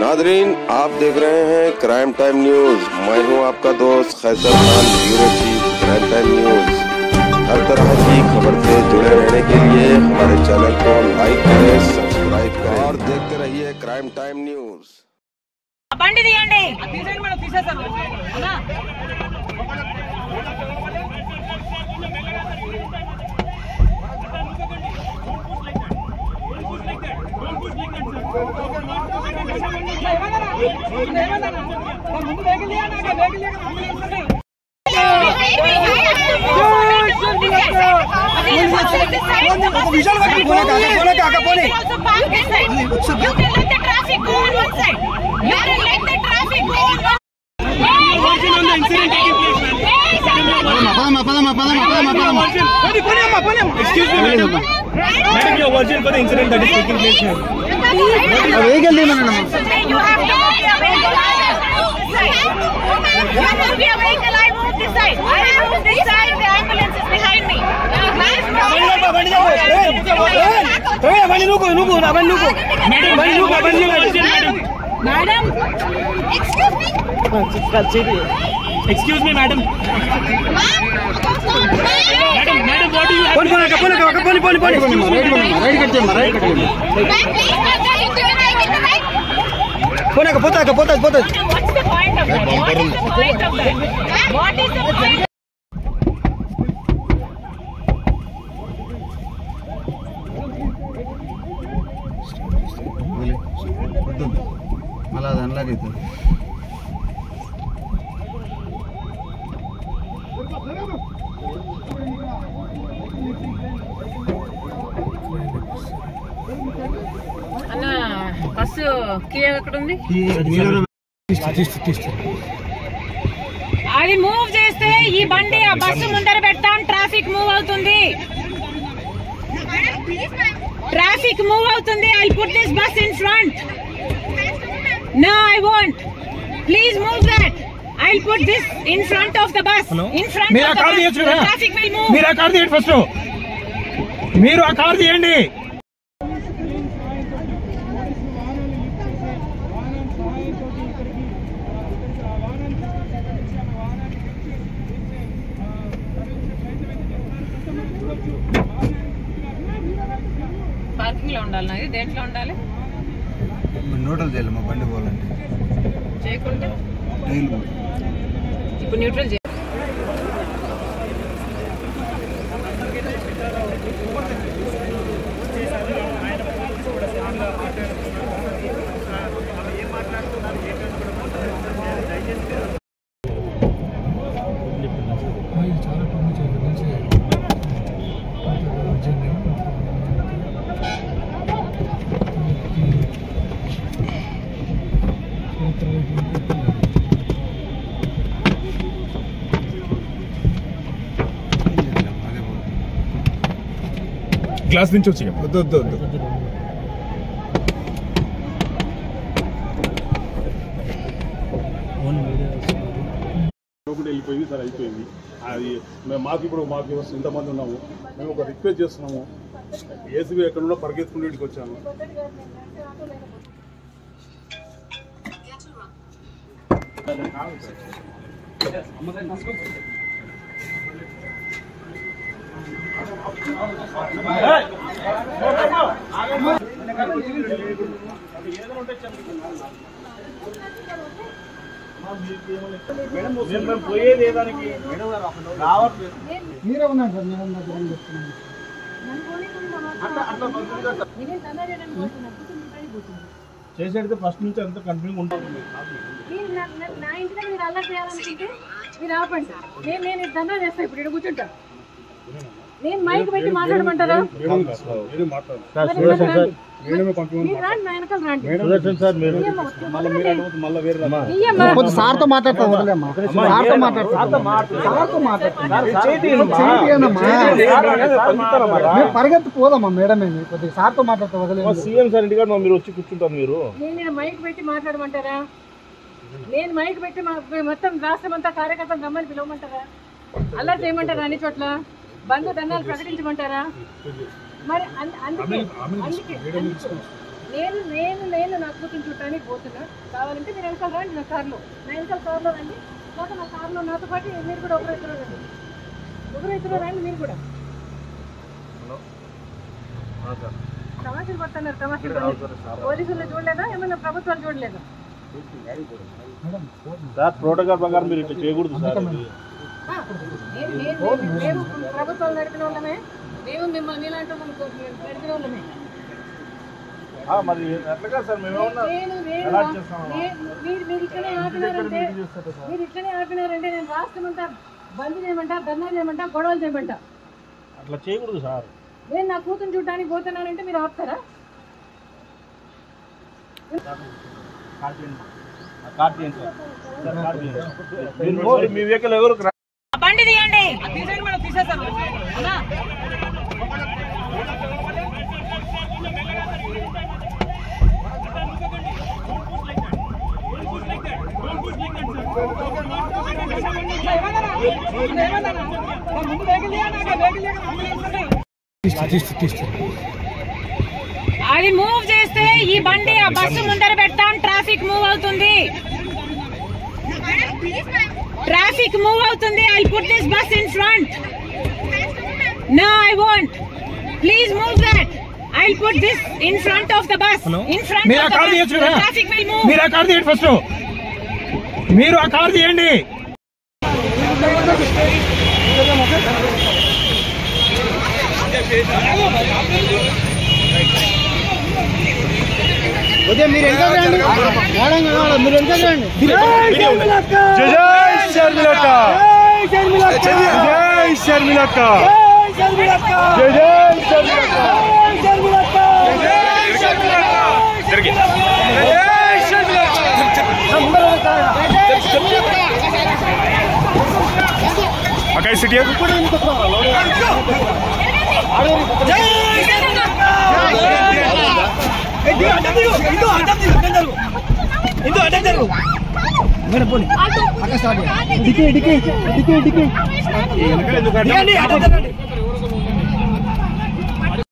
Nadreen आप देख रहे हैं क्राइम टाइम न्यूज मैं हूं आपका दोस्त Khaiser Khan bureau chief crime time news हर तरह की खबर से जुड़े रहने के लिए हमारे चैनल को लाइक करें सब्सक्राइब करें और देखते रहिए क्राइम टाइम न्यूज బండి తీయండి Madam, your version for the incident that is taking place here. You have to be a vehicle. You have to be a vehicle. I move this side. I move this side. The ambulance is behind me. బండి నువ్వు నువ్వు నా బండి నువ్వు madam బండి నువ్వు బండి madam madam excuse me excuse me madam madam madam what you పోని పోని పోని పోని పోని పోని పోనాక పోతాక పోతా పోతా What's the point of that? What is the point of that? What is the point? మళ్ళీ అది అన్లాక్ అవుతుంది అన్న బస్సు కీ ఎక్కడ ఉంది అది మూవ్ చేస్తే ఈ బండి ఆ బస్సు ముందర పెడతాం ట్రాఫిక్ మూవ్ అవుతుంది ట్రాఫిక్ మూవ్ అవుతుంది I put this bus in front no I want please move that I put this in front of the bus in front మీరు ఆ కార్ తీయొచ్చు కదా ట్రాఫిక్ విల్ మూవ్ మీరు ఆ కార్ తీయండి first మీరు ఆ కార్ తీయండి పార్కింగ్ లో ఉండాలి నాది దేంట్లో ఉండాలి నోటలు చేయాలి మా బండి పోవాలంటే చేయకుండా నీళ్ళు ఇప్పుడు న్యూట్రల్ చేయాలి క్లాస్ నుంచి వచ్చి వద్దు వద్దు వద్దు ఒకటి వెళ్ళిపోయింది సరే అయిపోయింది అది మేము మాకు ఇప్పుడు మాకు వ్యవస్థ ఇంతమంది ఉన్నాము మేము ఒక రిక్వెస్ట్ చేస్తున్నాము ఏసీబీ ఎక్కడ ఉన్నా పరిగెత్తుకుని ఇంటికి వచ్చాము మేము పోయేది ఏదానికి రావట్లేదు మీరే ఉన్నారు సార్ మేడం దగ్గర అని చెప్తున్నాను చేసేది ఫస్ట్ నుంచి అంత కంటిన్యూ ఉంటుంది మీరు నా- నా- నా ఇంటి దగ్గర మీరు అల్లరి చేయాలనుకుంటే మీరు ఆపండి నేను నేను ఇది దందా చేస్తా ఇప్పుడు ఇక్కడ కూర్చుంటా నేను మైక్ పెట్టి మాట్లాడమంటారా మేడం మీరే మాట్లాడండి మరి ఇక్కడ రండి. మేడమే పంపించమని మీరు రండి నా వెనకాల రండి మేడం సార్ మీరు ఇయ్యమ్మా, మళ్ళీ మీరు అడగదు మళ్ళీ వేరే రమ్మా. ఇయ్యమ్మా. సార్తో మాట్లాడతాం వదిలేమ్మా సార్తో మాట్లాడతాం సార్తో మాట్లాడతాం మేము పరిగెత్తి పోదమ్మా మేడమే కొద్దిగా సార్తో మాట్లాడతాం వదిలేదు సీఎం సార్ ఇంటికాడ మీరు వచ్చి కూర్చుంటారు మీరు నేను నేను మైక్ పెట్టి మాట్లాడమంటారా నేను మైక్ పెట్టి మా- మొత్తం రాష్ట్రం అంతా కార్యకర్తలు రమ్మని పిలవమంటారా అల్లరి చేయమంటారా అన్ని చోట్ల బంధు దండాలు ప్రకటించమంటారా మరి అన్- అందుకే అందుకే నేను నేను నేను నా కూతురు చుట్టానికి పోతున్నా కావాలంటే మీరు వెనకాల రండి నా కార్లో నా వెనకాల కార్లో రండి లేకపోతే నా కార్లో నాతో పాటు మీరు కూడా ఒకరు ఇద్దరు రండి ఒకరు ఇద్దరు రండి మీరు కూడా తమాషలు పడుతున్నారు తమాషలు పోలీసులు చూడలేదా ఏమైనా ప్రభుత్వాలు చూడలేదా సార్ ప్రోటోకాల్ ప్రకారం మీరు ఇట్లా చేయకూడదు సార్ ఇది. ఆ, నేను- నేను- నేను- మేము ప్రభుత్వాలు నడిపిన వాళ్ళమే మేము మిమ్మల్ని మీలాంటి వాళ్ళని నడిపిన వాళ్ళమే ఆ, మరి ఎట్లా సార్ మేము ఏమన్నా నేను నేను ఎలా చేస్తామా? నేను- మీరు మీరు ఇట్లనే ఆపినారంటే మీరు ఇట్లనే ఆపినారంటే నేను రాష్ట్రం అంతా బంద్ చేయమంటా ధర్నా చేయమంటా గొడవలు చేయమంటా అట్లా చేయకూడదు సార్ నేను నా కూతురు చూడడానికి పోతున్నానంటే మీరు ఆపుతారా మీరు మీ వెహికల్ ఎవరు బండి తీయండి అది మూవ్ చేస్తే ఈ బండి ఆ బస్సు ముందర పెడతాం ట్రాఫిక్ మూవ్ అవుతుంది ట్రాఫిక్ మూవ్ అవుతుంది I put this bus in front no I want please move that I put this in front of the bus in front మీరు ఆ కార్ తీయొచ్చు కదా? ట్రాఫిక్ విల్ మూవ్ మీరు ఆ కార్ తీయండి first మీరు ఆ కార్ తీయండి ఉదయం మీరు ఎంత రండి మేడం కావాలి మీరు ఎంత రండి జై శర్మిలక్క జై శర్మిలక్క జై జై శర్మిలక్క అక్కడ సిటీ డికి డికి డికి డికి ఎందుకంటే